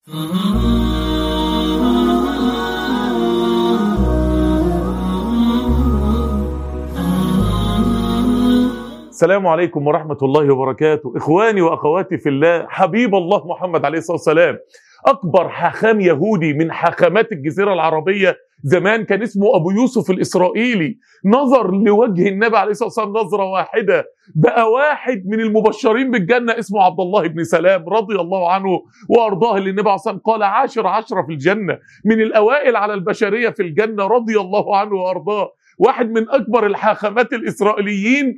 السلام عليكم ورحمة الله وبركاته إخواني وأخواتي في الله حبيب الله محمد عليه الصلاة والسلام أكبر حاخام يهودي من حاخامات الجزيرة العربية زمان كان اسمه أبو يوسف الإسرائيلي نظر لوجه النبي عليه الصلاة والسلام نظرة واحدة بقى واحد من المبشرين بالجنة اسمه عبد الله بن سلام رضي الله عنه وأرضاه اللي النبي عليه الصلاة والسلام قال عاشر عشرة في الجنة من الأوائل على البشرية في الجنة رضي الله عنه وأرضاه واحد من اكبر الحاخامات الاسرائيليين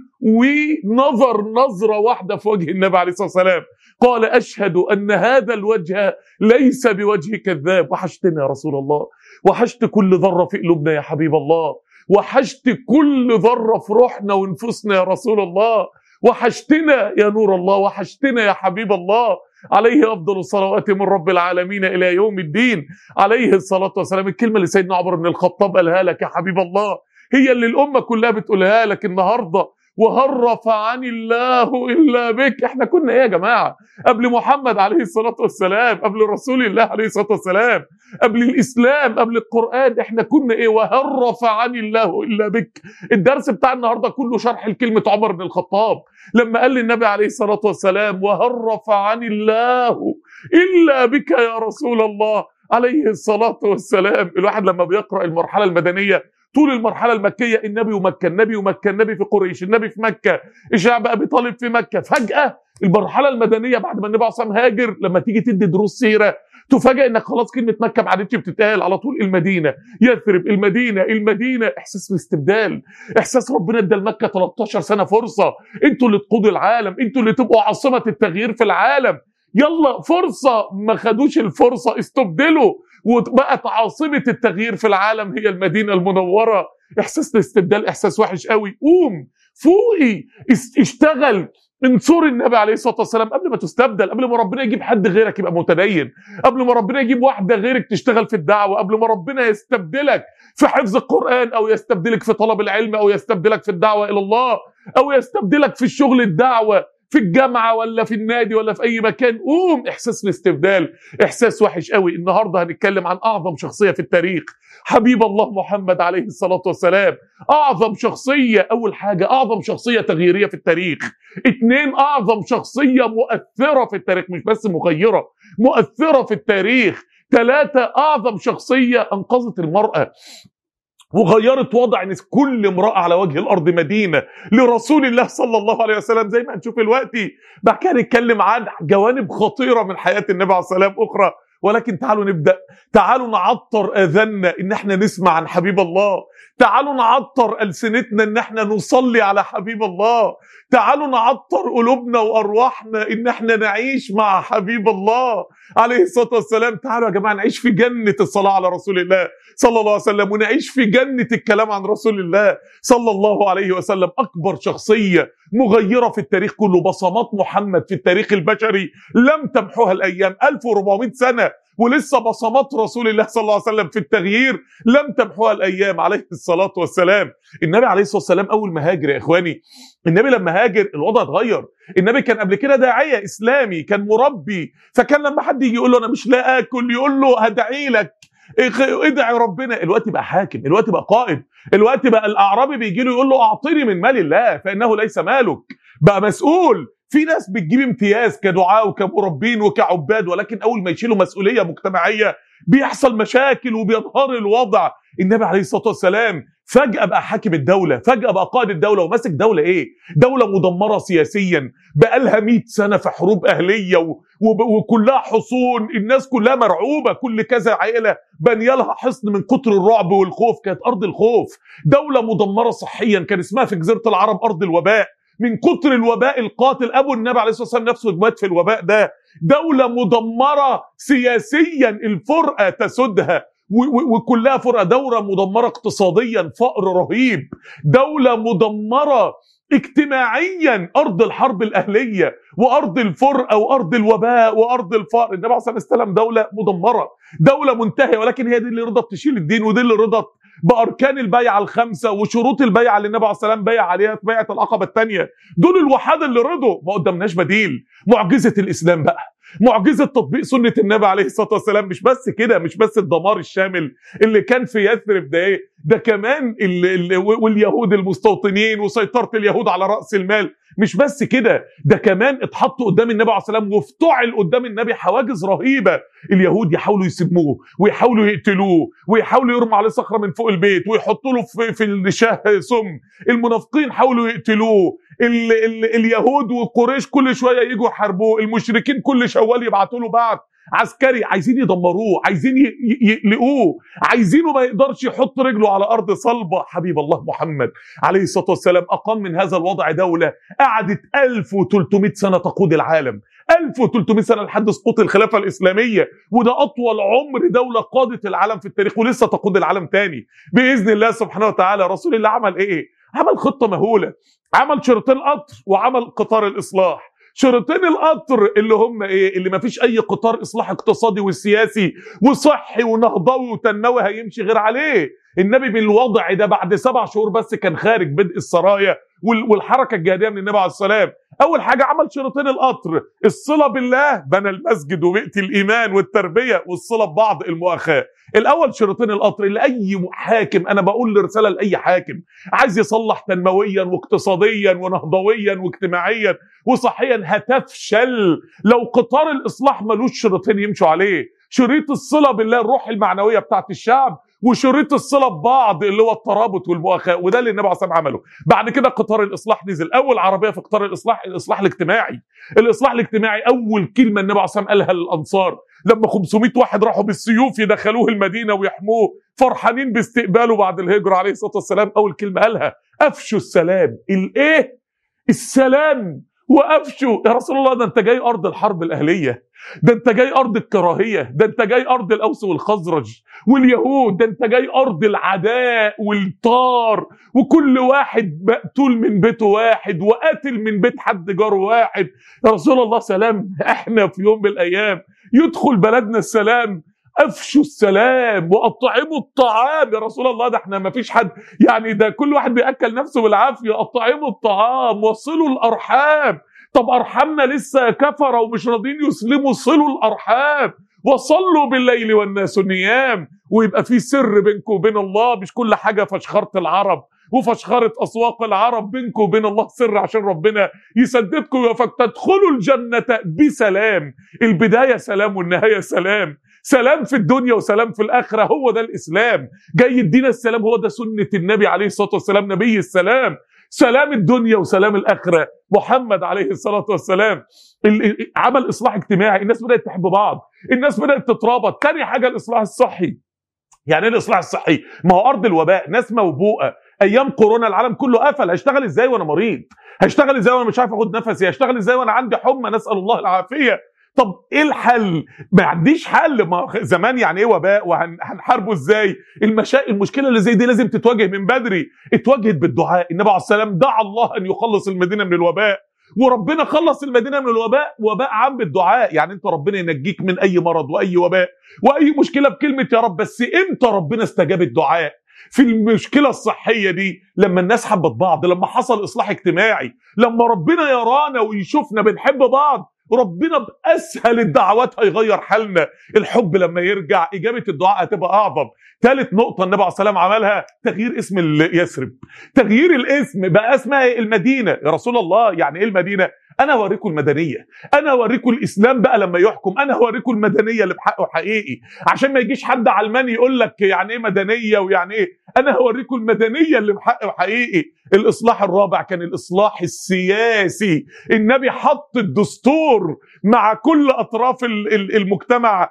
ونظر نظره واحده في وجه النبي عليه الصلاه والسلام قال اشهد ان هذا الوجه ليس بوجه كذاب وحشتنا يا رسول الله وحشت كل ذره في قلوبنا يا حبيب الله وحشت كل ذره في روحنا ونفوسنا يا رسول الله وحشتنا يا نور الله وحشتنا يا حبيب الله عليه افضل الصلوات من رب العالمين الى يوم الدين عليه الصلاه والسلام الكلمه اللي سيدنا عمر بن الخطاب قالها لك يا حبيب الله هي اللي الامه كلها بتقولها لك النهارده وهل رفعني الله الا بك احنا كنا ايه يا جماعه قبل محمد عليه الصلاه والسلام قبل رسول الله عليه الصلاه والسلام قبل الاسلام قبل القران احنا كنا ايه وهل رفعني الله الا بك الدرس بتاع النهارده كله شرح لكلمه عمر بن الخطاب لما قال للنبي عليه الصلاه والسلام وهل رفعني الله الا بك يا رسول الله عليه الصلاه والسلام الواحد لما بيقرا المرحله المدنيه طول المرحله المكيه النبي ومكه النبي ومكه النبي في قريش النبي في مكه الشعب ابي طالب في مكه فجاه المرحله المدنيه بعد ما النبي عليه هاجر لما تيجي تدي دروس سيره تفاجئ انك خلاص كلمه مكه ما عادتش بتتقال على طول المدينه يثرب المدينه المدينه احساس الاستبدال احساس ربنا ادى لمكه 13 سنه فرصه انتوا اللي تقودوا العالم انتوا اللي تبقوا عاصمه التغيير في العالم يلا فرصه ما خدوش الفرصه استبدلوا وبقت عاصمة التغيير في العالم هي المدينة المنورة إحساس الاستبدال إحساس وحش قوي قوم فوقي اشتغل انصر النبي عليه الصلاه والسلام قبل ما تستبدل قبل ما ربنا يجيب حد غيرك يبقى متدين قبل ما ربنا يجيب واحده غيرك تشتغل في الدعوه قبل ما ربنا يستبدلك في حفظ القران او يستبدلك في طلب العلم او يستبدلك في الدعوه الى الله او يستبدلك في الشغل الدعوه في الجامعه ولا في النادي ولا في اي مكان قوم احساس الاستبدال احساس وحش قوي النهارده هنتكلم عن اعظم شخصيه في التاريخ حبيب الله محمد عليه الصلاه والسلام اعظم شخصيه اول حاجه اعظم شخصيه تغييريه في التاريخ اتنين اعظم شخصيه مؤثره في التاريخ مش بس مغيره مؤثره في التاريخ ثلاثة أعظم شخصية أنقذت المرأة وغيرت وضع ان كل امراه على وجه الارض مدينه لرسول الله صلى الله عليه وسلم زي ما هنشوف دلوقتي بعد كده نتكلم عن جوانب خطيره من حياه النبي عليه الصلاه والسلام اخرى ولكن تعالوا نبدا تعالوا نعطر اذاننا ان احنا نسمع عن حبيب الله تعالوا نعطر السنتنا ان احنا نصلي على حبيب الله تعالوا نعطر قلوبنا وارواحنا ان احنا نعيش مع حبيب الله عليه الصلاه والسلام تعالوا يا جماعه نعيش في جنه الصلاه على رسول الله صلى الله عليه وسلم ونعيش في جنه الكلام عن رسول الله صلى الله عليه وسلم اكبر شخصيه مغيره في التاريخ كله بصمات محمد في التاريخ البشري لم تمحوها الايام 1400 سنه ولسه بصمات رسول الله صلى الله عليه وسلم في التغيير لم تمحوها الايام عليه الصلاه والسلام النبي عليه الصلاه والسلام اول ما هاجر يا اخواني النبي لما هاجر الوضع اتغير النبي كان قبل كده داعيه اسلامي كان مربي فكان لما حد يجي يقول له انا مش لا اكل يقول له هدعي لك ادعي ربنا الوقت بقى حاكم الوقت بقى قائد الوقت بقى الاعرابي بيجي له يقول له اعطني من مال الله فانه ليس مالك بقى مسؤول في ناس بتجيب امتياز كدعاء وكمربين وكعباد ولكن اول ما يشيلوا مسؤوليه مجتمعيه بيحصل مشاكل وبينهار الوضع النبي عليه الصلاه والسلام فجاه بقى حاكم الدوله فجاه بقى قائد الدوله وماسك دوله ايه دوله مدمره سياسيا بقى لها 100 سنه في حروب اهليه و... و... وكلها حصون الناس كلها مرعوبه كل كذا عائله بني لها حصن من كتر الرعب والخوف كانت ارض الخوف دوله مدمره صحيا كان اسمها في جزيره العرب ارض الوباء من كتر الوباء القاتل ابو النبي عليه الصلاه والسلام نفسه مات في الوباء ده دوله مدمره سياسيا الفرقه تسدها وكلها فرقه دوله مدمره اقتصاديا فقر رهيب دوله مدمره اجتماعيا ارض الحرب الاهليه وارض الفرقه وارض الوباء وارض الفقر النبي عليه الصلاه والسلام دوله مدمره دوله منتهيه ولكن هي دي اللي رضت تشيل الدين ودي اللي رضت باركان البيعه الخمسه وشروط البيعه اللي النبي عليه الصلاه والسلام بيع عليها في بيعه العقبه الثانيه دول الوحاده اللي رضوا ما قدامناش بديل معجزه الاسلام بقى معجزه تطبيق سنه النبي عليه الصلاه والسلام مش بس كده مش بس الدمار الشامل اللي كان في يثرب ده ايه ده كمان ال ال واليهود المستوطنين وسيطره اليهود على راس المال مش بس كده ده كمان اتحطوا قدام النبي عليه الصلاه والسلام وافتعل قدام النبي حواجز رهيبه اليهود يحاولوا يسموه ويحاولوا يقتلوه ويحاولوا يرموا عليه صخره من فوق البيت ويحطوا له في, في الشاه سم المنافقين حاولوا يقتلوه ال ال اليهود وقريش كل شويه يجوا يحاربوه المشركين كل شوال يبعتوا له بعت عسكري عايزين يدمروه عايزين يقلقوه عايزينه ما يقدرش يحط رجله على ارض صلبه حبيب الله محمد عليه الصلاه والسلام اقام من هذا الوضع دوله قعدت 1300 سنه تقود العالم 1300 سنه لحد سقوط الخلافه الاسلاميه وده اطول عمر دوله قادت العالم في التاريخ ولسه تقود العالم تاني باذن الله سبحانه وتعالى رسول الله عمل ايه عمل خطه مهوله عمل شريطين قطر وعمل قطار الاصلاح شريطين القطر اللي هم ايه اللي ما فيش اي قطار اصلاح اقتصادي وسياسي وصحي ونهضوي وتنموي هيمشي غير عليه النبي بالوضع ده بعد سبع شهور بس كان خارج بدء السرايا والحركه الجهاديه من النبي عليه السلام اول حاجه عمل شريطين القطر الصله بالله بنى المسجد وبيئه الايمان والتربيه والصله ببعض المؤاخاه الاول شريطين القطر لاي حاكم انا بقول رساله لاي حاكم عايز يصلح تنمويا واقتصاديا ونهضويا واجتماعيا وصحيا هتفشل لو قطار الاصلاح ملوش شريطين يمشوا عليه شريط الصله بالله الروح المعنويه بتاعت الشعب وشريط الصله ببعض اللي هو الترابط والمؤاخاه وده اللي النبي عليه الصلاه عمله بعد كده قطار الاصلاح نزل اول عربيه في قطار الاصلاح الاصلاح الاجتماعي الاصلاح الاجتماعي اول كلمه النبي عليه الصلاه قالها للانصار لما 500 واحد راحوا بالسيوف يدخلوه المدينه ويحموه فرحانين باستقباله بعد الهجره عليه الصلاه والسلام اول كلمه قالها افشوا السلام الايه السلام وافشوا يا رسول الله ده انت جاي ارض الحرب الاهليه ده انت جاي ارض الكراهيه ده انت جاي ارض الاوس والخزرج واليهود ده انت جاي ارض العداء والطار وكل واحد مقتول من بيته واحد وقاتل من بيت حد جار واحد يا رسول الله سلام احنا في يوم من الايام يدخل بلدنا السلام افشوا السلام واطعموا الطعام يا رسول الله ده احنا ما فيش حد يعني ده كل واحد بياكل نفسه بالعافيه اطعموا الطعام وصلوا الارحام طب ارحامنا لسه كفره ومش راضيين يسلموا صلوا الارحام وصلوا بالليل والناس نيام ويبقى في سر بينكم وبين الله مش كل حاجه فشخره العرب وفشخره اسواق العرب بينكم وبين الله سر عشان ربنا يسددكم ويوفقكم تدخلوا الجنه بسلام البدايه سلام والنهايه سلام سلام في الدنيا وسلام في الاخره هو ده الاسلام جاي يدينا السلام هو ده سنه النبي عليه الصلاه والسلام نبي السلام سلام الدنيا وسلام الاخره محمد عليه الصلاه والسلام عمل اصلاح اجتماعي الناس بدات تحب بعض الناس بدات تترابط تاني حاجه الاصلاح الصحي يعني ايه الاصلاح الصحي ما هو ارض الوباء ناس موبوءه ايام كورونا العالم كله قفل هشتغل ازاي وانا مريض هشتغل ازاي وانا مش عارف اخد نفسي هشتغل ازاي وانا عندي حمى نسال الله العافيه طب ايه الحل؟ ما عنديش حل ما زمان يعني ايه وباء وهنحاربه ازاي؟ المشا... المشكله اللي زي دي لازم تتواجه من بدري، اتواجهت بالدعاء، النبي عليه السلام دعا الله ان يخلص المدينه من الوباء، وربنا خلص المدينه من الوباء وباء عام بالدعاء يعني انت ربنا ينجيك من اي مرض واي وباء واي مشكله بكلمه يا رب بس امتى ربنا استجاب الدعاء في المشكله الصحيه دي لما الناس حبت بعض لما حصل اصلاح اجتماعي لما ربنا يرانا ويشوفنا بنحب بعض ربنا باسهل الدعوات هيغير حالنا الحب لما يرجع اجابه الدعاء هتبقى اعظم ثالث نقطه النبي عليه السلام عملها تغيير اسم يثرب تغيير الاسم بقى اسمها المدينه يا رسول الله يعني ايه المدينه انا هوريكم المدنيه انا هوريكم الاسلام بقى لما يحكم انا هوريكم المدنيه اللي بحقه حقيقي عشان ما يجيش حد علماني يقول لك يعني ايه مدنيه ويعني ايه انا هوريكم المدنيه اللي بحقه حقيقي الاصلاح الرابع كان الاصلاح السياسي النبي حط الدستور مع كل اطراف المجتمع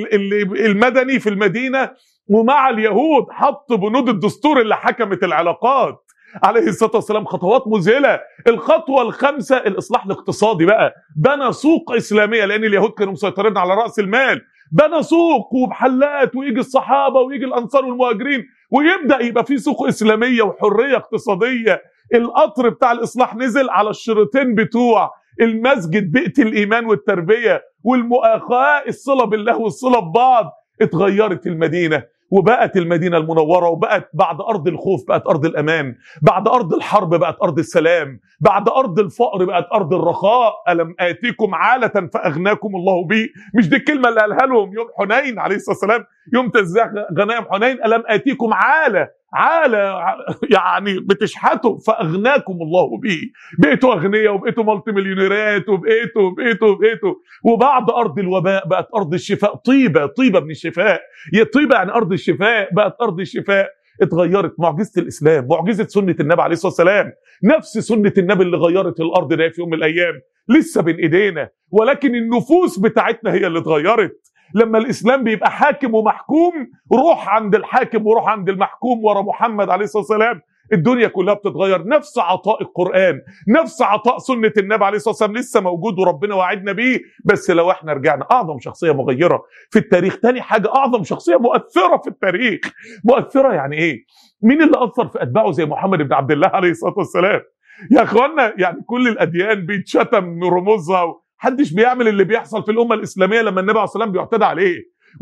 المدني في المدينه ومع اليهود حط بنود الدستور اللي حكمت العلاقات عليه الصلاه والسلام خطوات مذهله الخطوه الخامسه الاصلاح الاقتصادي بقى بنى سوق اسلاميه لان اليهود كانوا مسيطرين على راس المال بنى سوق ومحلات ويجي الصحابه ويجي الانصار والمهاجرين ويبدا يبقى في سوق اسلاميه وحريه اقتصاديه القطر بتاع الاصلاح نزل على الشريطين بتوع المسجد بيئه الايمان والتربيه والمؤاخاه الصله بالله والصله ببعض اتغيرت المدينه وبقت المدينه المنوره وبقت بعد ارض الخوف بقت ارض الامان بعد ارض الحرب بقت ارض السلام بعد ارض الفقر بقت ارض الرخاء الم اتيكم عاله فاغناكم الله بي مش دي الكلمه اللي قالها لهم يوم حنين عليه الصلاه والسلام يوم تزاح غنائم حنين الم اتيكم عاله عالة يعني بتشحتوا فاغناكم الله به بقيتوا اغنياء وبقيتوا مالتي مليونيرات وبقيتوا وبقيتوا وبقيتوا وبعد ارض الوباء بقت ارض الشفاء طيبه طيبه من الشفاء هي طيبه يعني ارض الشفاء بقت ارض الشفاء اتغيرت معجزه الاسلام معجزه سنه النبي عليه الصلاه والسلام نفس سنه النبي اللي غيرت الارض ده في يوم من الايام لسه بين ايدينا ولكن النفوس بتاعتنا هي اللي اتغيرت لما الاسلام بيبقى حاكم ومحكوم روح عند الحاكم وروح عند المحكوم ورا محمد عليه الصلاه والسلام الدنيا كلها بتتغير نفس عطاء القرآن نفس عطاء سنة النبي عليه الصلاة والسلام لسه موجود وربنا وعدنا بيه بس لو احنا رجعنا أعظم شخصية مغيرة في التاريخ تاني حاجة أعظم شخصية مؤثرة في التاريخ مؤثرة يعني إيه مين اللي أثر في أتباعه زي محمد بن عبد الله عليه الصلاة والسلام يا اخوانا يعني كل الاديان بيتشتم من رموزها محدش بيعمل اللي بيحصل في الامه الاسلاميه لما النبي عليه الصلاه والسلام بيعتدى عليه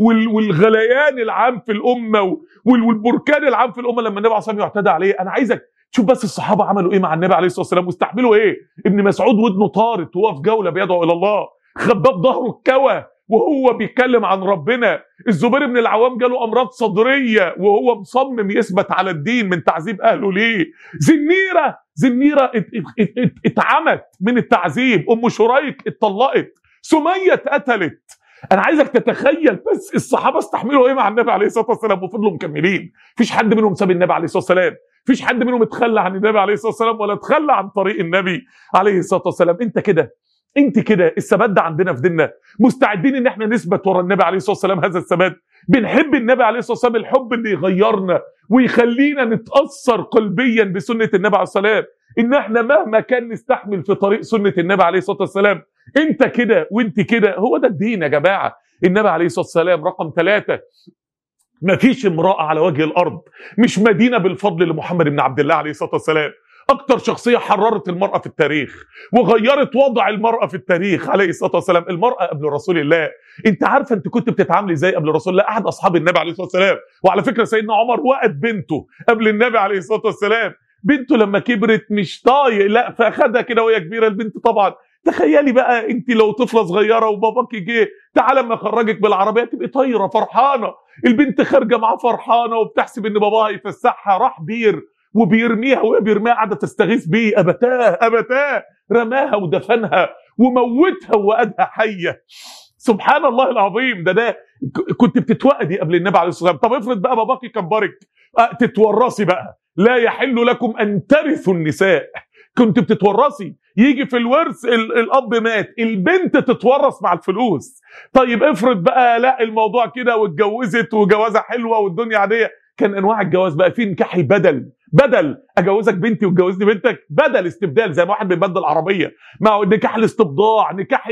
والغليان العام في الامه والبركان العام في الامه لما النبي عليه الصلاه والسلام يعتدى عليه انا عايزك شوف بس الصحابه عملوا ايه مع النبي عليه الصلاه والسلام واستحملوا ايه ابن مسعود ودنه طارت وهو في جوله بيدعو الى الله خباب ظهره اتكوى وهو بيتكلم عن ربنا الزبير بن العوام جاله امراض صدريه وهو مصمم يثبت على الدين من تعذيب اهله ليه زنيره زنيره اتعمت من التعذيب ام شريك اتطلقت سميه اتقتلت انا عايزك تتخيل بس الصحابه استحملوا ايه مع النبي عليه الصلاه والسلام وفضلوا مكملين مفيش حد منهم ساب النبي عليه الصلاه والسلام مفيش حد منهم اتخلى عن النبي عليه الصلاه والسلام ولا اتخلى عن طريق النبي عليه الصلاه والسلام انت كده انت كده الثبات ده عندنا في ديننا مستعدين ان احنا نثبت ورا النبي عليه الصلاه والسلام هذا الثبات بنحب النبي عليه الصلاه والسلام الحب اللي يغيرنا ويخلينا نتاثر قلبيا بسنه النبي عليه الصلاه والسلام ان احنا مهما كان نستحمل في طريق سنه النبي عليه الصلاه والسلام انت كده وانت كده هو ده الدين يا جماعه النبي عليه الصلاه والسلام رقم ثلاثة ما فيش امرأة على وجه الأرض مش مدينة بالفضل لمحمد بن عبد الله عليه الصلاة والسلام أكتر شخصية حررت المرأة في التاريخ وغيرت وضع المرأة في التاريخ عليه الصلاة والسلام المرأة قبل رسول الله أنت عارفة أنت كنت بتتعاملي إزاي قبل رسول الله أحد أصحاب النبي عليه الصلاة والسلام وعلى فكرة سيدنا عمر وقت بنته قبل النبي عليه الصلاة والسلام بنته لما كبرت مش طايق لا فاخدها كده وهي كبيره البنت طبعا تخيلي بقى انت لو طفله صغيره وباباك جه تعالى اما اخرجك بالعربيه تبقي طايره فرحانه البنت خارجه معاه فرحانه وبتحسب ان باباها يفسحها راح بير وبيرميها وهي بيرميها قاعده تستغيث بيه ابتاه ابتاه رماها ودفنها وموتها وادها حيه سبحان الله العظيم ده ده كنت بتتوأدي قبل النبي عليه الصلاه والسلام طب افرض بقى باباكي كبرك أه تتورثي بقى لا يحل لكم ان ترثوا النساء كنت بتتورثي يجي في الورث الاب مات البنت تتورث مع الفلوس طيب افرض بقى لا الموضوع كده واتجوزت وجوازه حلوه والدنيا عاديه كان انواع الجواز بقى في نكاح البدل بدل اجوزك بنتي وتجوزني بنتك بدل استبدال زي ما واحد بيبدل عربيه مع نكاح الاستبضاع نكاح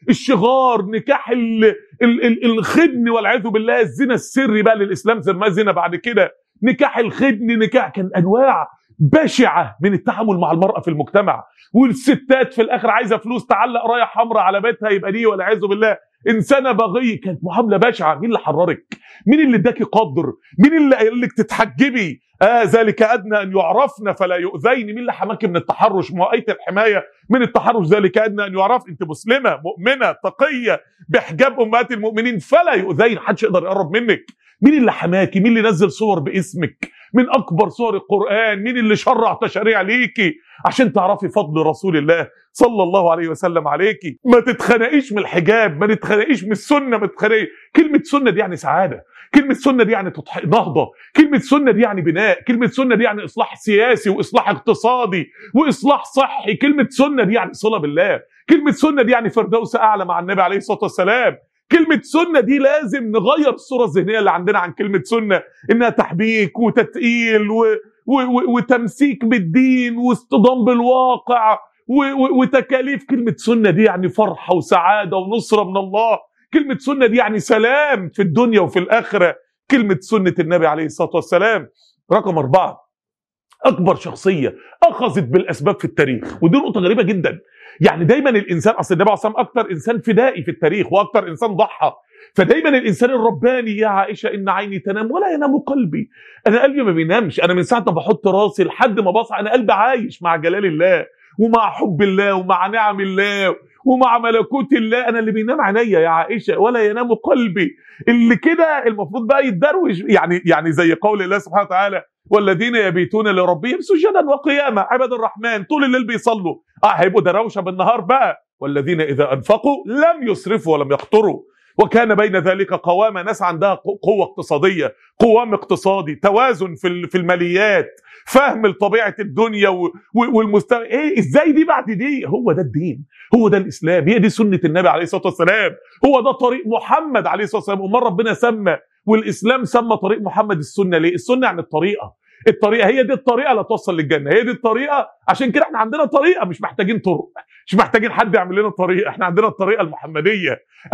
الشغار نكاح ال ال ال الخدن والعياذ بالله الزنا السري بقى للاسلام سماه زنا بعد كده نكاح الخدن نكاح كان انواع بشعه من التعامل مع المراه في المجتمع والستات في الاخر عايزه فلوس تعلق رايه حمراء على بيتها يبقى دي والعياذ بالله انسانه بغيه كانت معامله بشعه مين اللي حررك مين اللي اداكي قدر مين اللي قال لك تتحجبي آه ذلك ادنى ان يعرفن فلا يؤذين مين اللي حماكي من التحرش ما ايه الحمايه من التحرش ذلك ادنى ان يعرف انت مسلمه مؤمنه تقيه بحجاب امهات المؤمنين فلا يؤذين محدش يقدر يقرب منك مين اللي حماكي مين اللي نزل صور باسمك من اكبر صور القران مين اللي شرع تشاريع ليكي عشان تعرفي فضل رسول الله صلى الله عليه وسلم عليكي ما تتخنقيش من الحجاب ما تتخنقيش من السنه ما تتخنقيش كلمه سنه دي يعني سعاده كلمة سنة دي يعني تضح... نهضة كلمة سنة دي يعني بناء كلمة سنة دي يعني إصلاح سياسي وإصلاح اقتصادي وإصلاح صحي كلمة سنة دي يعني صلة بالله كلمة سنة دي يعني فردوس أعلى مع النبي عليه الصلاة والسلام كلمة سنة دي لازم نغير الصورة الذهنية اللي عندنا عن كلمة سنة إنها تحبيك وتتقيل و... و... و... وتمسيك بالدين واصطدام بالواقع و... و... وتكاليف كلمة سنة دي يعني فرحة وسعادة ونصرة من الله كلمة سنة دي يعني سلام في الدنيا وفي الآخرة كلمة سنة النبي عليه الصلاة والسلام رقم أربعة أكبر شخصية أخذت بالأسباب في التاريخ ودي نقطة غريبة جدا يعني دايما الإنسان أصل النبي عليه الصلاة والسلام أكتر إنسان فدائي في التاريخ وأكتر إنسان ضحى فدايما الانسان الرباني يا عائشه ان عيني تنام ولا ينام قلبي انا قلبي ما بينامش انا من ساعه ما بحط راسي لحد ما بصحى انا قلبي عايش مع جلال الله ومع حب الله ومع نعم الله ومع ملكوت الله انا اللي بينام عينيا يا عائشه ولا ينام قلبي اللي كده المفروض بقى يتدروش يعني يعني زي قول الله سبحانه وتعالى والذين يبيتون لربهم سجدا وقياما عباد الرحمن طول الليل بيصلوا اه هيبقوا دروشه بالنهار بقى والذين اذا انفقوا لم يسرفوا ولم يقتروا وكان بين ذلك قوامة ناس عندها قوة اقتصادية قوام اقتصادي توازن في في الماليات فهم لطبيعة الدنيا والمستوى ايه ازاي دي بعد دي هو ده الدين هو ده الاسلام هي دي سنة النبي عليه الصلاة والسلام هو ده طريق محمد عليه الصلاة والسلام امال ربنا سمى والاسلام سمى طريق محمد السنة ليه السنة يعني الطريقة الطريقه هي دي الطريقه اللي توصل للجنه هي دي الطريقه عشان كده احنا عندنا طريقه مش محتاجين طرق مش محتاجين حد يعمل لنا طريقه احنا عندنا الطريقه المحمديه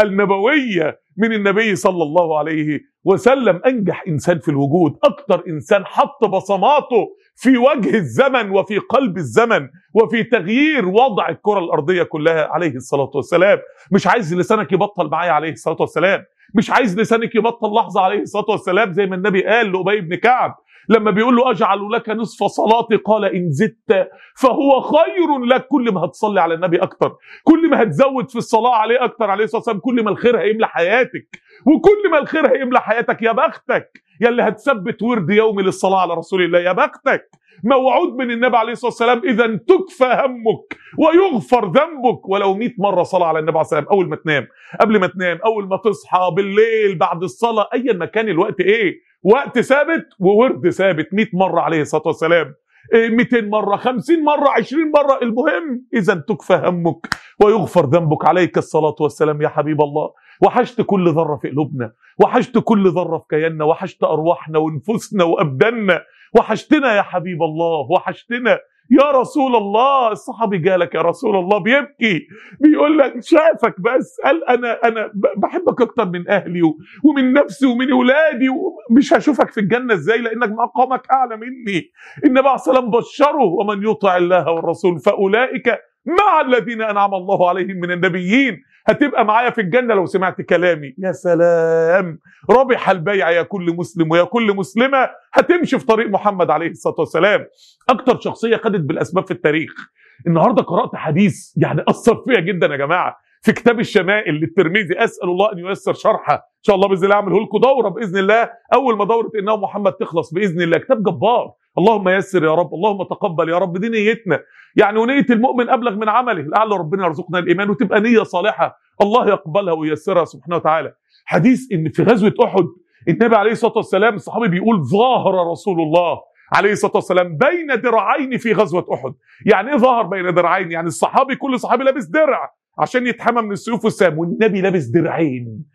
النبويه من النبي صلى الله عليه وسلم انجح انسان في الوجود اكتر انسان حط بصماته في وجه الزمن وفي قلب الزمن وفي تغيير وضع الكره الارضيه كلها عليه الصلاه والسلام مش عايز لسانك يبطل معايا عليه الصلاه والسلام مش عايز لسانك يبطل لحظه عليه الصلاه والسلام زي ما النبي قال لابي بن كعب لما بيقول له اجعل لك نصف صلاتي قال ان زدت فهو خير لك كل ما هتصلي على النبي اكتر كل ما هتزود في الصلاه عليه اكتر عليه الصلاه والسلام كل ما الخير هيملى حياتك وكل ما الخير هيملى حياتك يا بختك يا اللي هتثبت ورد يومي للصلاه على رسول الله يا بختك موعود من النبي عليه الصلاه والسلام اذا تكفى همك ويغفر ذنبك ولو 100 مره صلاه على النبي عليه الصلاه والسلام اول ما تنام قبل ما تنام اول ما تصحى بالليل بعد الصلاه ايا ما كان الوقت ايه وقت ثابت وورد ثابت 100 مره عليه الصلاه والسلام 200 مره 50 مره 20 مره المهم اذا تكفى همك ويغفر ذنبك عليك الصلاه والسلام يا حبيب الله وحشت كل ذره في قلوبنا وحشت كل ذره في كياننا وحشت ارواحنا ونفوسنا وابداننا وحشتنا يا حبيب الله وحشتنا يا رسول الله الصحابي جالك يا رسول الله بيبكي بيقول لك شافك بس قال انا انا بحبك اكتر من اهلي ومن نفسي ومن اولادي ومش هشوفك في الجنه ازاي لانك مقامك اعلى مني النبي عليه الصلاه بشره ومن يطع الله والرسول فاولئك مع الذين انعم الله عليهم من النبيين هتبقى معايا في الجنه لو سمعت كلامي يا سلام ربح البيع يا كل مسلم ويا كل مسلمه هتمشي في طريق محمد عليه الصلاه والسلام اكتر شخصيه خدت بالاسباب في التاريخ النهارده قرات حديث يعني اثر فيا جدا يا جماعه في كتاب الشمائل للترمذي اسال الله ان ييسر شرحه ان شاء الله باذن الله اعمله لكم دوره باذن الله اول ما دوره انه محمد تخلص باذن الله كتاب جبار اللهم يسر يا رب اللهم تقبل يا رب دي نيتنا يعني ونيه المؤمن ابلغ من عمله لعل ربنا يرزقنا الايمان وتبقى نيه صالحه الله يقبلها وييسرها سبحانه وتعالى حديث ان في غزوه احد النبي عليه الصلاه والسلام الصحابي بيقول ظاهر رسول الله عليه الصلاه والسلام بين درعين في غزوه احد يعني ايه ظهر بين درعين يعني الصحابي كل صحابي لابس درع عشان يتحمى من السيوف والسهام والنبي لابس درعين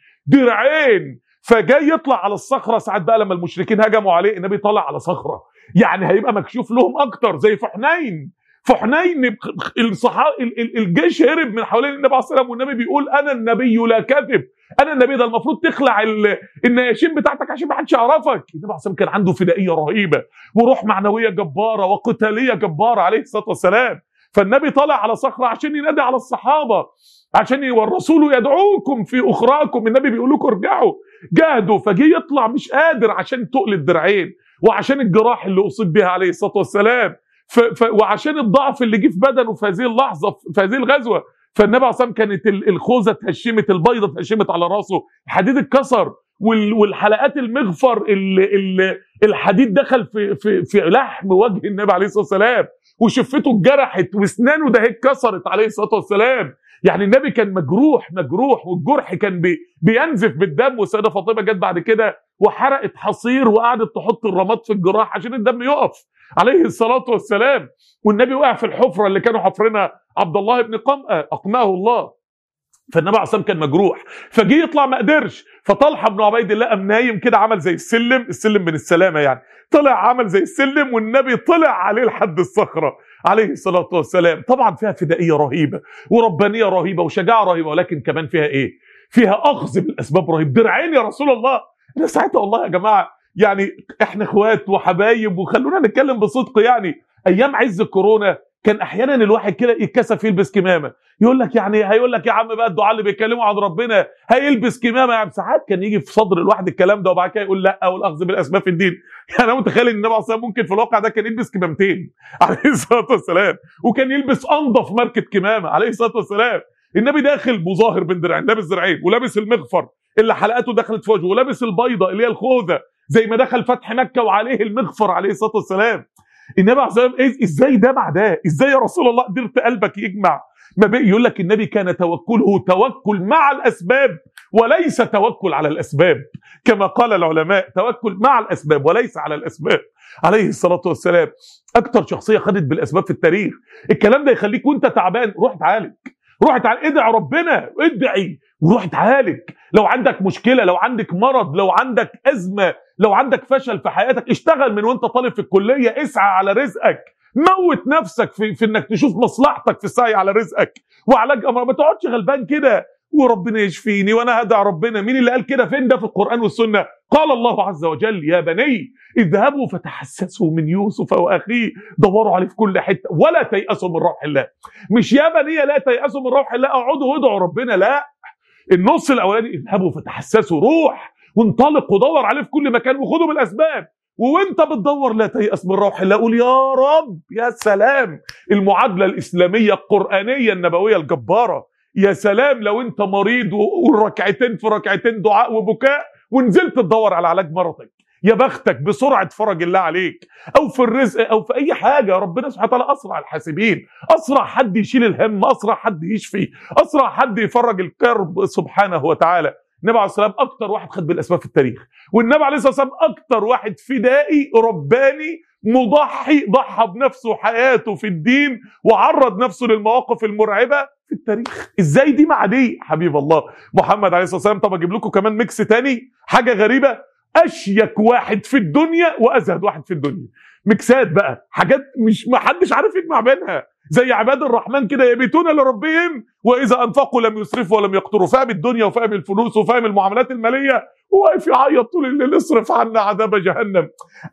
درعين فجاي يطلع على الصخره ساعات بقى لما المشركين هجموا عليه النبي طالع على صخره يعني هيبقى مكشوف لهم اكتر زي في حنين في حنين الصحا... الجيش هرب من حوالين النبي عليه الصلاه والسلام والنبي بيقول انا النبي لا كذب انا النبي ده المفروض تخلع ال... النياشين بتاعتك عشان ما حدش يعرفك النبي عليه الصلاه والسلام كان عنده فدائيه رهيبه وروح معنويه جباره وقتاليه جباره عليه الصلاه والسلام فالنبي طالع على صخره عشان ينادي على الصحابه عشان والرسول يدعوكم في اخراكم النبي بيقول لكم ارجعوا جاهدوا فجه يطلع مش قادر عشان تقل الدرعين وعشان الجراح اللي اصيب بها عليه الصلاه والسلام ف... ف... وعشان الضعف اللي جه في بدنه في هذه اللحظه في هذه الغزوه فالنبي عليه الصلاه كانت الخوذه اتهشمت البيضه اتهشمت على راسه الحديد اتكسر وال... والحلقات المغفر ال... ال... الحديد دخل في في في لحم وجه النبي عليه الصلاه والسلام وشفته اتجرحت واسنانه ده اتكسرت عليه الصلاه والسلام يعني النبي كان مجروح مجروح والجرح كان بي بينزف بالدم والسيده فاطمه جت بعد كده وحرقت حصير وقعدت تحط الرماد في الجراح عشان الدم يقف عليه الصلاه والسلام والنبي وقع في الحفره اللي كانوا حفرنا عبد الله بن قمأه اقناه الله فالنبي عليه الصلاه كان مجروح فجه يطلع ما قدرش فطلحه بن عبيد الله قام نايم كده عمل زي السلم السلم من السلامه يعني طلع عمل زي السلم والنبي طلع عليه لحد الصخره عليه الصلاه والسلام طبعا فيها فدائيه رهيبه وربانيه رهيبه وشجاعه رهيبه ولكن كمان فيها ايه فيها اخذ بالاسباب رهيب درعين يا رسول الله انا ساعتها والله يا جماعه يعني احنا اخوات وحبايب وخلونا نتكلم بصدق يعني ايام عز الكورونا كان احيانا الواحد كده يتكسف يلبس كمامه يقول لك يعني هيقول لك يا عم بقى الدعاء اللي بيتكلموا عن ربنا هيلبس كمامه يعني ساعات كان يجي في صدر الواحد الكلام ده وبعد كده يقول لا والاخذ بالاسباب في الدين يعني انا متخيل ان النبي عليه الصلاه والسلام ممكن في الواقع ده كان يلبس كمامتين عليه الصلاه والسلام وكان يلبس انظف ماركه كمامه عليه الصلاه والسلام النبي داخل مظاهر بين درعين لابس درعين ولابس المغفر اللي حلقاته دخلت في وجهه ولابس البيضه اللي هي الخوذه زي ما دخل فتح مكه وعليه المغفر عليه الصلاه والسلام النبي عليه الصلاه والسلام إيه- ازاي ده مع ده ازاي يا رسول الله قدرت قلبك يجمع ما بي يقول لك النبي كان توكله توكل مع الاسباب وليس توكل على الاسباب كما قال العلماء توكل مع الاسباب وليس على الاسباب عليه الصلاه والسلام اكتر شخصيه خدت بالاسباب في التاريخ الكلام ده يخليك وانت تعبان روح اتعالج روح اتعالج ادعي ربنا ادعي وروح اتعالج لو عندك مشكله لو عندك مرض لو عندك ازمه لو عندك فشل في حياتك اشتغل من وانت طالب في الكليه اسعى على رزقك موت نفسك في, في انك تشوف مصلحتك في السعي على رزقك وعلاج امراض ما تقعدش غلبان كده وربنا يشفيني وانا هدع ربنا مين اللي قال كده فين ده في القران والسنه قال الله عز وجل يا بني اذهبوا فتحسسوا من يوسف واخيه دوروا عليه في كل حته ولا تيأسوا من روح الله مش يا بني لا تيأسوا من روح الله اقعدوا وادعوا ربنا لا النص الاولاني اذهبوا فتحسسوا روح وانطلق ودور عليه في كل مكان وخدوا بالاسباب وانت بتدور لا تيأس من روح الله قول يا رب يا سلام المعادله الاسلاميه القرانيه النبويه الجباره يا سلام لو انت مريض والركعتين في ركعتين دعاء وبكاء ونزلت تدور على علاج مرضك يا بختك بسرعه فرج الله عليك او في الرزق او في اي حاجه ربنا سبحانه وتعالى اسرع الحاسبين اسرع حد يشيل الهم اسرع حد يشفي اسرع حد يفرج الكرب سبحانه وتعالى النبي عليه الصلاه والسلام اكتر واحد خد بالاسباب في التاريخ والنبي عليه الصلاه والسلام اكتر واحد فدائي رباني مضحي ضحى بنفسه حياته في الدين وعرض نفسه للمواقف المرعبه في التاريخ ازاي دي مع دي حبيب الله محمد عليه الصلاه والسلام طب اجيب لكم كمان ميكس تاني حاجه غريبه اشيك واحد في الدنيا وازهد واحد في الدنيا ميكسات بقى حاجات مش ما حدش عارف يجمع بينها زي عباد الرحمن كده يبيتون لربهم واذا انفقوا لم يسرفوا ولم يقتروا فاهم الدنيا وفاهم الفلوس وفاهم المعاملات الماليه وواقف يعيط طول الليل اصرف عنا عذاب جهنم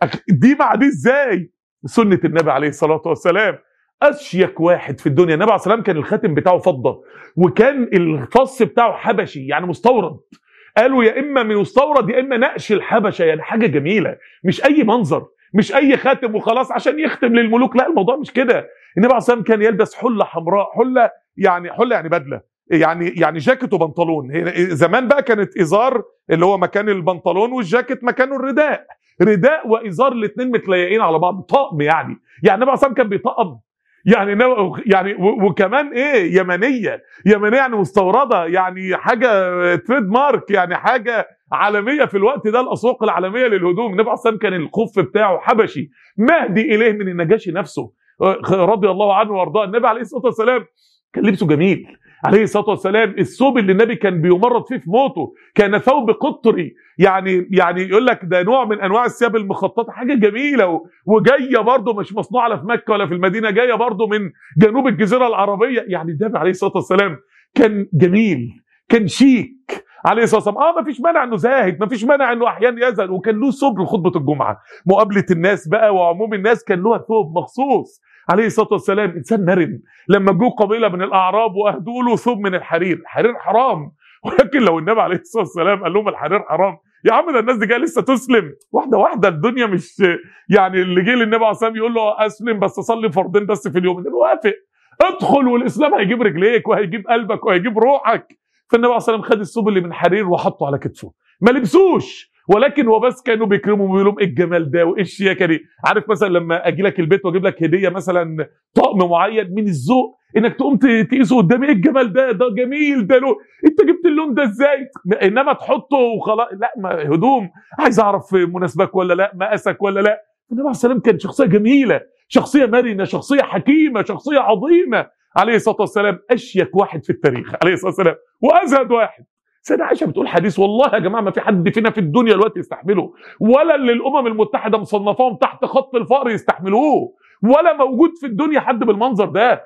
دي مع دي ازاي سنه النبي عليه الصلاه والسلام اشيك واحد في الدنيا النبي عليه الصلاه والسلام كان الخاتم بتاعه فضه وكان الفص بتاعه حبشي يعني مستورد قالوا يا اما من مستورد يا اما نقش الحبشه يعني حاجه جميله مش اي منظر مش اي خاتم وخلاص عشان يختم للملوك لا الموضوع مش كده النبي عليه الصلاه والسلام كان يلبس حله حمراء حله يعني حله يعني بدله يعني يعني جاكيت وبنطلون زمان بقى كانت ازار اللي هو مكان البنطلون والجاكيت مكانه الرداء رداء وازار الاثنين متليقين على بعض طقم يعني يعني النبي عليه الصلاه والسلام كان بيطقم يعني يعني وكمان ايه يمنيه يمنيه يعني مستورده يعني حاجه تريد مارك يعني حاجه عالميه في الوقت ده الاسواق العالميه للهدوم النبي عليه الصلاه كان الخف بتاعه حبشي مهدي اليه من النجاشي نفسه رضي الله عنه وارضاه النبي عليه الصلاه والسلام كان لبسه جميل عليه الصلاه والسلام الثوب اللي النبي كان بيمرض فيه في موته كان ثوب قطري يعني يعني يقول لك ده نوع من انواع الثياب المخططه حاجه جميله وجايه برضه مش مصنوعه لا في مكه ولا في المدينه جايه برضه من جنوب الجزيره العربيه يعني النبي عليه الصلاه والسلام كان جميل كان شيك عليه الصلاه والسلام اه ما فيش مانع انه زاهد ما فيش مانع انه احيانا يزهد وكان له صبر خطبه الجمعه مقابله الناس بقى وعموم الناس كان له ثوب مخصوص عليه الصلاه والسلام انسان مرن لما جو قبيله من الاعراب واهدوا له ثوب من الحرير الحرير حرام ولكن لو النبي عليه الصلاه والسلام قال لهم الحرير حرام يا عم ده الناس دي جايه لسه تسلم واحده واحده الدنيا مش يعني اللي جه للنبي عليه الصلاه والسلام يقول له اسلم بس صلي فرضين بس في اليوم النبي وافق ادخل والاسلام هيجيب رجليك وهيجيب قلبك وهيجيب روحك فالنبي عليه الصلاه والسلام خد الثوب اللي من حرير وحطه على كتفه ما لبسوش ولكن هو بس كانوا بيكرموا ويقولوا لهم ايه الجمال ده وايه الشياكه دي عارف مثلا لما اجي لك البيت واجيب لك هديه مثلا طقم معين من الذوق انك تقوم تقيسه قدامي ايه الجمال ده ده جميل ده له انت جبت اللون ده ازاي انما تحطه وخلاص لا ما هدوم عايز اعرف مناسبك ولا لا مقاسك ولا لا النبي عليه السلام كان شخصيه جميله شخصيه مرنه شخصيه حكيمه شخصيه عظيمه عليه الصلاه والسلام اشيك واحد في التاريخ عليه الصلاه والسلام وازهد واحد سيدة عائشة بتقول حديث والله يا جماعة ما في حد فينا في الدنيا دلوقتي يستحمله ولا اللي الأمم المتحدة مصنفاهم تحت خط الفقر يستحملوه ولا موجود في الدنيا حد بالمنظر ده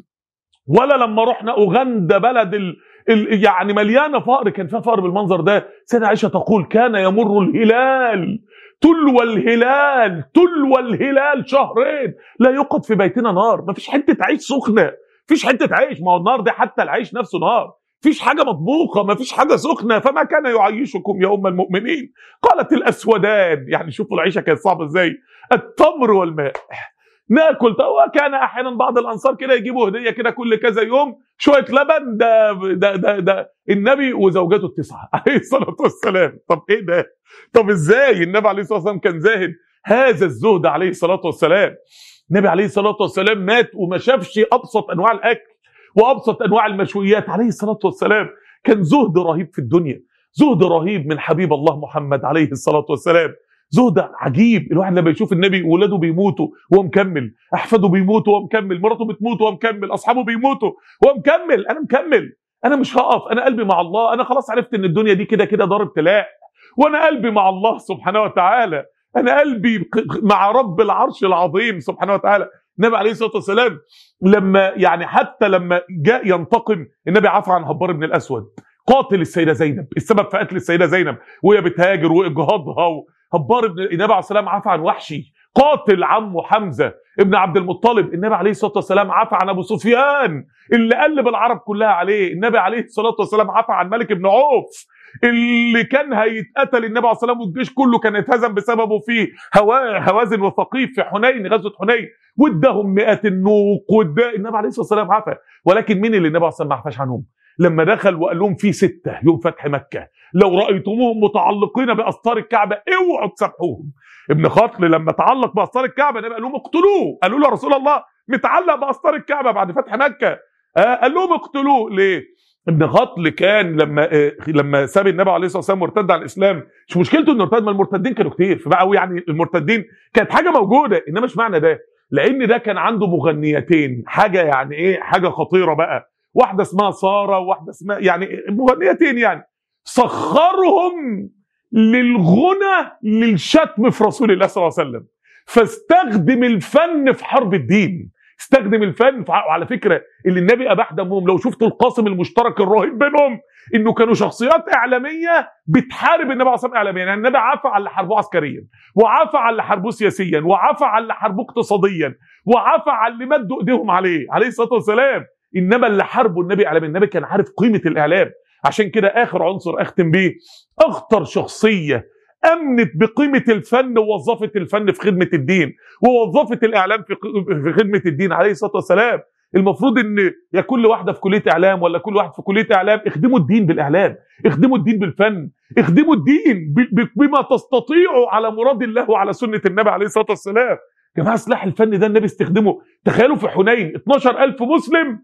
ولا لما رحنا أوغندا بلد ال... ال... يعني مليانة فقر كان فيها فقر بالمنظر ده سيدة عائشة تقول كان يمر الهلال تلو الهلال تلو الهلال شهرين لا يوقد في بيتنا نار مفيش حته عيش سخنه مفيش حته عيش ما هو النار دي حتى العيش نفسه نار مفيش حاجه مطبوخه مفيش حاجه سخنه فما كان يعيشكم يا ام المؤمنين قالت الاسودان يعني شوفوا العيشه كانت صعبه ازاي التمر والماء ناكل وكان احيانا بعض الانصار كده يجيبوا هديه كده كل كذا يوم شويه لبن ده ده ده, ده النبي وزوجاته التسعه عليه الصلاه والسلام طب ايه ده طب ازاي النبي عليه الصلاه والسلام كان زاهد هذا الزهد عليه الصلاه والسلام النبي عليه الصلاه والسلام مات وما شافش ابسط انواع الاكل وابسط انواع المشويات عليه الصلاه والسلام كان زهد رهيب في الدنيا زهد رهيب من حبيب الله محمد عليه الصلاه والسلام زهد عجيب الواحد لما يشوف النبي ولاده بيموتوا وهو مكمل احفاده بيموتوا وهو مكمل مراته بتموت وهو مكمل اصحابه بيموتوا وهو مكمل انا مكمل انا مش هقف انا قلبي مع الله انا خلاص عرفت ان الدنيا دي كده كده دار ابتلاء وانا قلبي مع الله سبحانه وتعالى انا قلبي مع رب العرش العظيم سبحانه وتعالى النبي عليه الصلاه والسلام لما يعني حتى لما جاء ينتقم النبي عفى عن هبار بن الاسود قاتل السيده زينب السبب في قتل السيده زينب وهي بتهاجر واجهاضها هبار بن النبي عليه السلام عفى عن وحشي قاتل عمه حمزه ابن عبد المطلب النبي عليه الصلاه والسلام عفى عن ابو سفيان اللي قلب العرب كلها عليه النبي عليه الصلاه والسلام عفى عن ملك بن عوف اللي كان هيتقتل النبي عليه الصلاه والسلام والجيش كله كان اتهزم بسببه في هوا هوازن وثقيف في حنين غزوه حنين واداهم مئات النوق ودا النبي عليه الصلاه والسلام عفى ولكن مين اللي النبي عليه الصلاه والسلام ما عفاش عنهم؟ لما دخل وقال لهم في سته يوم فتح مكه لو رايتموهم متعلقين باستار الكعبه اوعوا تسامحوهم ابن خطل لما تعلق باستار الكعبه النبي قال لهم اقتلوه قالوا له يا رسول الله متعلق باستار الكعبه بعد فتح مكه آه قال لهم اقتلوه ليه؟ ابن خطل كان لما آه لما ساب النبي عليه الصلاه والسلام مرتد عن الاسلام مش مشكلته انه ارتد ما المرتدين كانوا كتير فبقى يعني المرتدين كانت حاجه موجوده انما مش معنى ده لان ده كان عنده مغنيتين حاجه يعني ايه حاجه خطيره بقى واحده اسمها ساره وواحده اسمها يعني مغنيتين يعني سخرهم للغنى للشتم في رسول الله صلى الله عليه وسلم فاستخدم الفن في حرب الدين استخدم الفن وعلى فكره اللي النبي اباح دمهم لو شفتوا القاسم المشترك الرهيب بينهم انه كانوا شخصيات اعلاميه بتحارب النبي عليه الصلاه اعلاميا يعني النبي عفى على اللي حاربوه عسكريا وعفى على اللي حاربوه سياسيا وعفى على اللي حاربوه اقتصاديا وعفى على اللي مدوا ايديهم عليه عليه الصلاه والسلام انما اللي حاربوا النبي اعلام النبي كان عارف قيمه الاعلام عشان كده اخر عنصر اختم بيه اخطر شخصيه امنت بقيمه الفن ووظفت الفن في خدمه الدين ووظفت الاعلام في في خدمه الدين عليه الصلاه والسلام المفروض ان يا كل واحده في كليه اعلام ولا كل واحد في كليه اعلام اخدموا الدين بالاعلام اخدموا الدين بالفن اخدموا الدين بما تستطيعوا على مراد الله وعلى سنه النبي عليه الصلاه والسلام يا جماعه سلاح الفن ده النبي استخدمه تخيلوا في حنين 12000 مسلم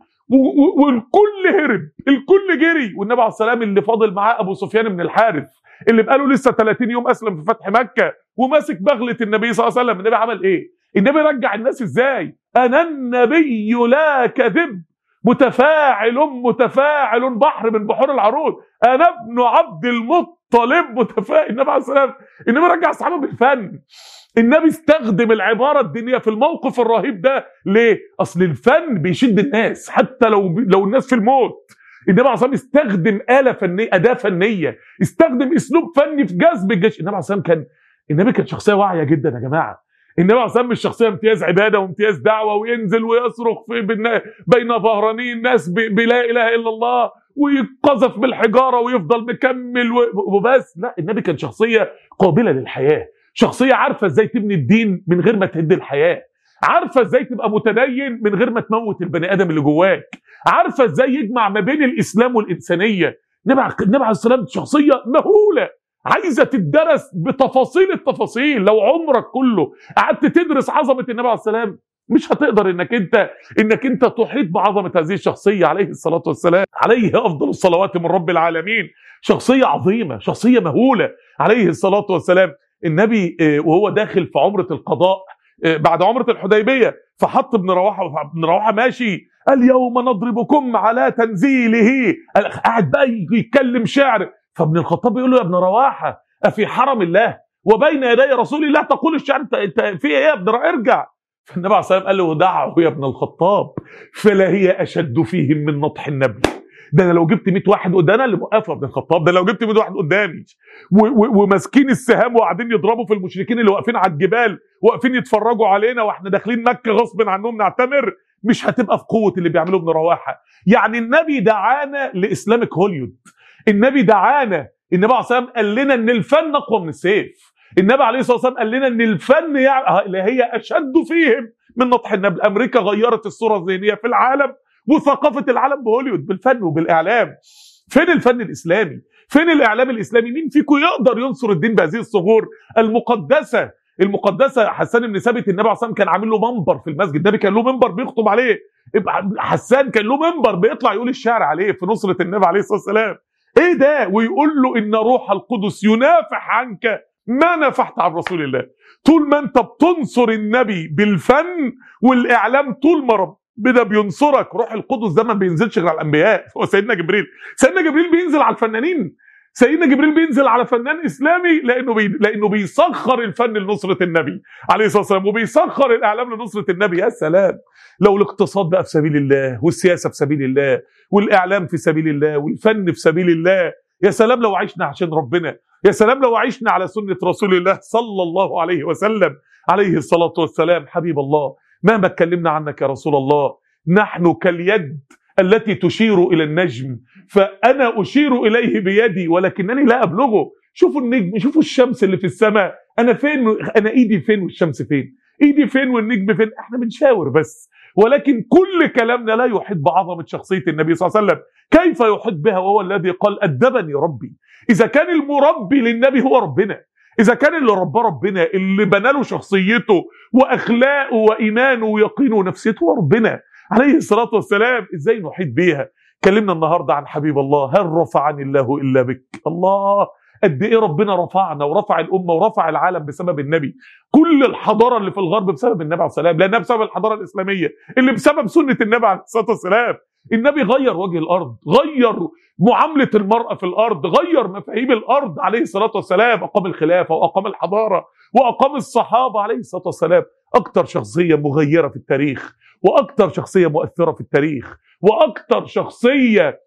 والكل هرب الكل جري والنبي عليه السلام اللي فاضل معاه ابو سفيان بن الحارث اللي بقاله لسه 30 يوم اسلم في فتح مكه وماسك بغله النبي صلى الله عليه وسلم النبي عمل ايه النبي رجع الناس ازاي انا النبي لا كذب متفاعل متفاعل بحر من بحور العروض انا ابن عبد المطلب متفاعل النبي عليه السلام النبي رجع اصحابه بالفن النبي استخدم العباره الدينيه في الموقف الرهيب ده ليه اصل الفن بيشد الناس حتى لو لو الناس في الموت النبي عليه الصلاه استخدم آلة فنية أداة فنية استخدم أسلوب فني في جذب الجيش النبي عليه الصلاه كان النبي كان شخصية واعية جدا يا جماعة النبي عليه الصلاه مش شخصية امتياز عبادة وامتياز دعوة وينزل ويصرخ في بين ظهراني الناس بلا إله إلا الله ويقذف بالحجارة ويفضل مكمل وبس لا النبي كان شخصية قابلة للحياة شخصية عارفة ازاي تبني الدين من غير ما تهد الحياة عارفة ازاي تبقى متدين من غير ما تموت البني آدم اللي جواك عارفه ازاي يجمع ما بين الاسلام والانسانيه النبي عليه السلام شخصيه مهوله عايزه تدرس بتفاصيل التفاصيل لو عمرك كله قعدت تدرس عظمه النبي عليه السلام مش هتقدر انك انت انك انت تحيط بعظمه هذه الشخصيه عليه الصلاه والسلام عليه افضل الصلوات من رب العالمين شخصيه عظيمه شخصيه مهوله عليه الصلاه والسلام النبي وهو داخل في عمره القضاء بعد عمره الحديبيه فحط ابن رواحه ابن رواحه ماشي اليوم نضربكم على تنزيله قاعد بقى يتكلم شعر فابن الخطاب يقول له يا ابن رواحه افي حرم الله وبين يدي رسول الله تقول الشعر انت انت في ايه يا ابن ارجع فالنبي عليه الصلاه والسلام قال له دعه يا ابن الخطاب فلا هي اشد فيهم من نطح النبل ده انا لو جبت 100 واحد قدامي انا اللي موقفه ابن الخطاب ده لو جبت 100 واحد قدامي و- و- وماسكين السهام وقاعدين يضربوا في المشركين اللي واقفين على الجبال واقفين يتفرجوا علينا واحنا داخلين مكه غصب عنهم نعتمر مش هتبقى في قوه اللي بيعملوه ابن رواحه يعني النبي دعانا لاسلامك هوليود النبي دعانا النبي عليه الصلاه والسلام قال لنا ان الفن اقوى من السيف النبي عليه الصلاه والسلام قال لنا ان الفن يعني اللي هي اشد فيهم من نطح النبل امريكا غيرت الصوره الذهنيه في العالم وثقافه العالم بهوليوود بالفن وبالاعلام فين الفن الاسلامي فين الاعلام الاسلامي مين فيكم يقدر ينصر الدين بهذه الصغور المقدسه المقدسه حسان بن ثابت النبي عليه الصلاه والسلام كان عامل له منبر في المسجد النبي كان له منبر بيخطب عليه حسان كان له منبر بيطلع يقول الشعر عليه في نصره النبي عليه الصلاه والسلام ايه ده ويقول له ان روح القدس ينافح عنك ما نافحت عن رسول الله طول ما انت بتنصر النبي بالفن والاعلام طول ما ربنا بينصرك روح القدس ده ما بينزلش غير على الانبياء هو سيدنا جبريل سيدنا جبريل بينزل على الفنانين سيدنا جبريل بينزل على فنان اسلامي لانه بي... لانه بيسخر الفن لنصره النبي عليه الصلاه والسلام وبيسخر الاعلام لنصره النبي يا سلام لو الاقتصاد بقى في سبيل الله والسياسه في سبيل الله والاعلام في سبيل الله والفن في سبيل الله يا سلام لو عشنا عشان ربنا يا سلام لو عشنا على سنه رسول الله صلى الله عليه وسلم عليه الصلاه والسلام حبيب الله مهما اتكلمنا عنك يا رسول الله نحن كاليد التي تشير الى النجم فانا اشير اليه بيدي ولكنني لا ابلغه شوفوا النجم شوفوا الشمس اللي في السماء انا فين انا ايدي فين والشمس فين ايدي فين والنجم فين احنا بنشاور بس ولكن كل كلامنا لا يحيط بعظمه شخصيه النبي صلى الله عليه وسلم كيف يحيط بها وهو الذي قال ادبني ربي اذا كان المربي للنبي هو ربنا اذا كان اللي رباه ربنا اللي بنى له شخصيته واخلاقه وايمانه ويقينه ونفسيته هو ربنا عليه الصلاه والسلام ازاي نحيط بيها كلمنا النهارده عن حبيب الله هل رفعني الله الا بك الله قد ايه ربنا رفعنا ورفع الامه ورفع العالم بسبب النبي كل الحضاره اللي في الغرب بسبب النبي عليه السلام لانها بسبب الحضاره الاسلاميه اللي بسبب سنه النبي عليه الصلاه والسلام النبي غير وجه الارض غير معامله المراه في الارض غير مفاهيم الارض عليه الصلاه والسلام اقام الخلافه واقام الحضاره واقام الصحابه عليه الصلاه والسلام اكتر شخصيه مغيره في التاريخ واكتر شخصيه مؤثره في التاريخ واكتر شخصيه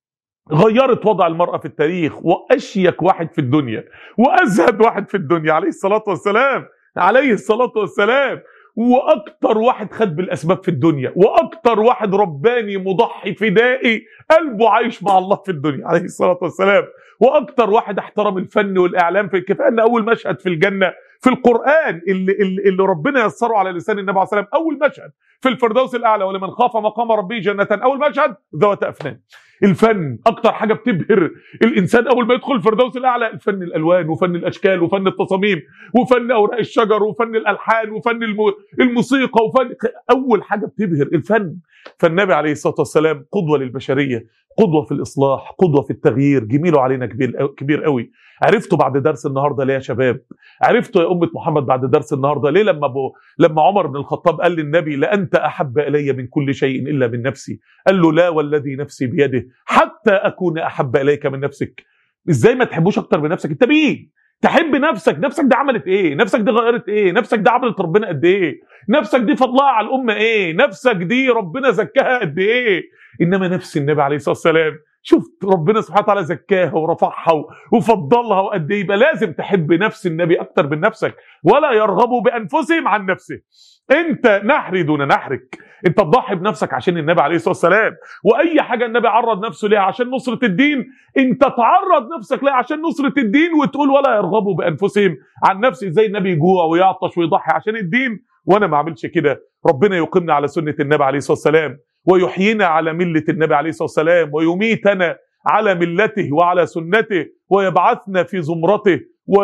غيرت وضع المرأة في التاريخ وأشيك واحد في الدنيا وأزهد واحد في الدنيا عليه الصلاة والسلام عليه الصلاة والسلام وأكتر واحد خد بالأسباب في الدنيا وأكتر واحد رباني مضحي فدائي قلبه عايش مع الله في الدنيا عليه الصلاة والسلام وأكتر واحد احترم الفن والإعلام في كفاية أن أول مشهد في الجنة في القرآن اللي, اللي, اللي ربنا يسره على لسان النبي عليه الصلاة والسلام أول مشهد في الفردوس الأعلى ولمن خاف مقام ربه جنة أول مشهد ذوات أفنان الفن اكتر حاجه بتبهر الانسان اول ما يدخل الفردوس الاعلى الفن الالوان وفن الاشكال وفن التصاميم وفن اوراق الشجر وفن الالحان وفن الموسيقى وفن اول حاجه بتبهر الفن فالنبي عليه الصلاه والسلام قدوه للبشريه قدوه في الاصلاح قدوه في التغيير جميله علينا كبير كبير قوي عرفتوا بعد درس النهارده ليه يا شباب عرفتوا يا امه محمد بعد درس النهارده ليه لما بو لما عمر بن الخطاب قال للنبي لانت احب الي من كل شيء الا من نفسي قال له لا والذي نفسي بيده حتى اكون احب اليك من نفسك ازاي ما تحبوش اكتر من نفسك انت مين تحب نفسك نفسك دي عملت ايه نفسك دي غيرت ايه نفسك دي عملت ربنا قد ايه نفسك دي فضلها على الامه ايه نفسك دي ربنا زكاها قد ايه انما نفس النبي عليه الصلاه والسلام شفت ربنا سبحانه وتعالى زكاها ورفعها وفضلها وقد ايه يبقى لازم تحب نفس النبي اكتر من نفسك ولا يرغبوا بانفسهم عن نفسه انت نحري دون نحرك انت تضحي بنفسك عشان النبي عليه الصلاه والسلام واي حاجه النبي عرض نفسه ليها عشان نصره الدين انت تعرض نفسك ليها عشان نصره الدين وتقول ولا يرغبوا بانفسهم عن نفسه ازاي النبي يجوع ويعطش ويضحي عشان الدين وانا ما اعملش كده ربنا يقيمنا على سنه النبي عليه الصلاه والسلام ويحيينا على مله النبي عليه الصلاه والسلام ويميتنا على ملته وعلى سنته ويبعثنا في زمرته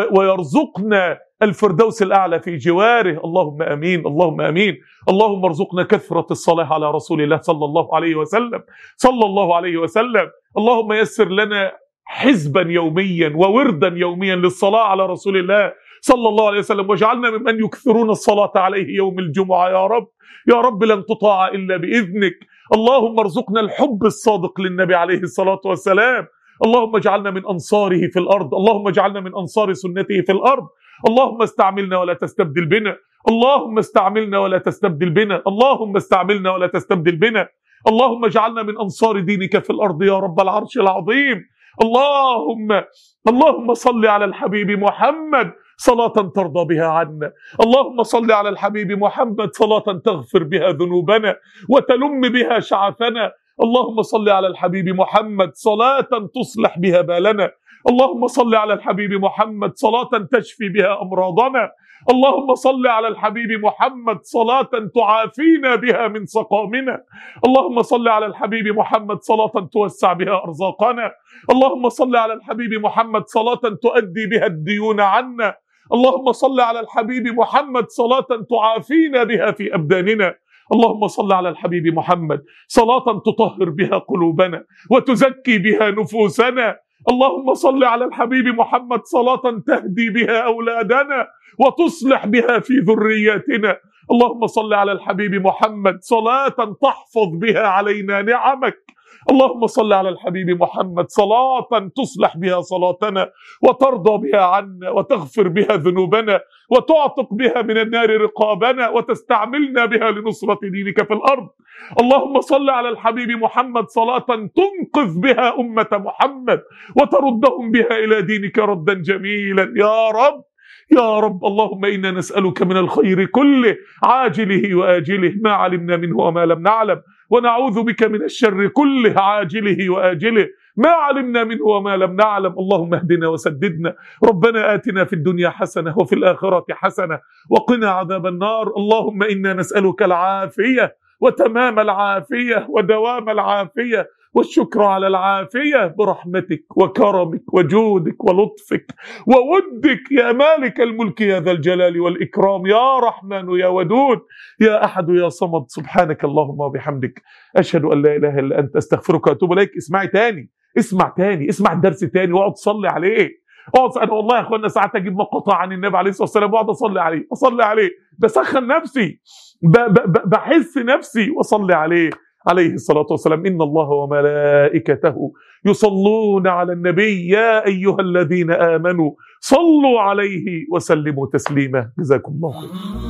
ويرزقنا الفردوس الاعلى في جواره اللهم امين اللهم امين اللهم ارزقنا كثره الصلاه على رسول الله صلى الله عليه وسلم صلى الله عليه وسلم اللهم يسر لنا حزبا يوميا ووردا يوميا للصلاه على رسول الله صلى الله عليه وسلم واجعلنا ممن يكثرون الصلاه عليه يوم الجمعه يا رب يا رب لن تطاع الا باذنك اللهم ارزقنا الحب الصادق للنبي عليه الصلاه والسلام اللهم اجعلنا من انصاره في الارض اللهم اجعلنا من انصار سنته في الارض اللهم استعملنا ولا تستبدل بنا اللهم استعملنا ولا تستبدل بنا اللهم استعملنا ولا تستبدل بنا اللهم اجعلنا من انصار دينك في الارض يا رب العرش العظيم اللهم اللهم صل على الحبيب محمد صلاة ترضى بها عنا اللهم صل على الحبيب محمد صلاة تغفر بها ذنوبنا وتلم بها شعثنا اللهم صل على الحبيب محمد صلاة تصلح بها بالنا اللهم صل على الحبيب محمد صلاة تشفي بها أمراضنا اللهم صل على الحبيب محمد صلاة تعافينا بها من سقامنا اللهم صل على الحبيب محمد صلاة توسع بها أرزاقنا اللهم صل على الحبيب محمد صلاة تؤدي بها الديون عنا اللهم صل على الحبيب محمد صلاة تعافينا بها في أبداننا اللهم صل على الحبيب محمد صلاة تطهر بها قلوبنا وتزكي بها نفوسنا اللهم صل على الحبيب محمد صلاة تهدي بها أولادنا وتصلح بها في ذرياتنا اللهم صل على الحبيب محمد صلاة تحفظ بها علينا نعمك اللهم صل على الحبيب محمد صلاة تصلح بها صلاتنا وترضى بها عنا وتغفر بها ذنوبنا وتعتق بها من النار رقابنا وتستعملنا بها لنصرة دينك في الأرض اللهم صل على الحبيب محمد صلاة تنقذ بها أمة محمد وتردهم بها إلى دينك ردا جميلا يا رب يا رب اللهم انا نسالك من الخير كله عاجله واجله ما علمنا منه وما لم نعلم ونعوذ بك من الشر كله عاجله واجله ما علمنا منه وما لم نعلم اللهم اهدنا وسددنا ربنا آتنا في الدنيا حسنة وفي الآخرة حسنة وقنا عذاب النار اللهم إنا نسألك العافية وتمام العافية ودوام العافية والشكر على العافية برحمتك وكرمك وجودك ولطفك وودك يا مالك الملك يا ذا الجلال والإكرام يا رحمن يا ودود يا أحد يا صمد سبحانك اللهم وبحمدك أشهد أن لا إله إلا أنت أستغفرك وأتوب إليك اسمعي تاني اسمع تاني اسمع الدرس تاني واقعد صلي عليه اقعد انا والله يا اخوانا ساعات اجيب مقاطع عن النبي عليه الصلاه والسلام واقعد اصلي عليه اصلي عليه بسخن نفسي بحس نفسي واصلي عليه عليه الصلاة والسلام إن الله وملائكته يصلون على النبي يا أيها الذين آمنوا صلوا عليه وسلموا تسليما جزاكم الله خير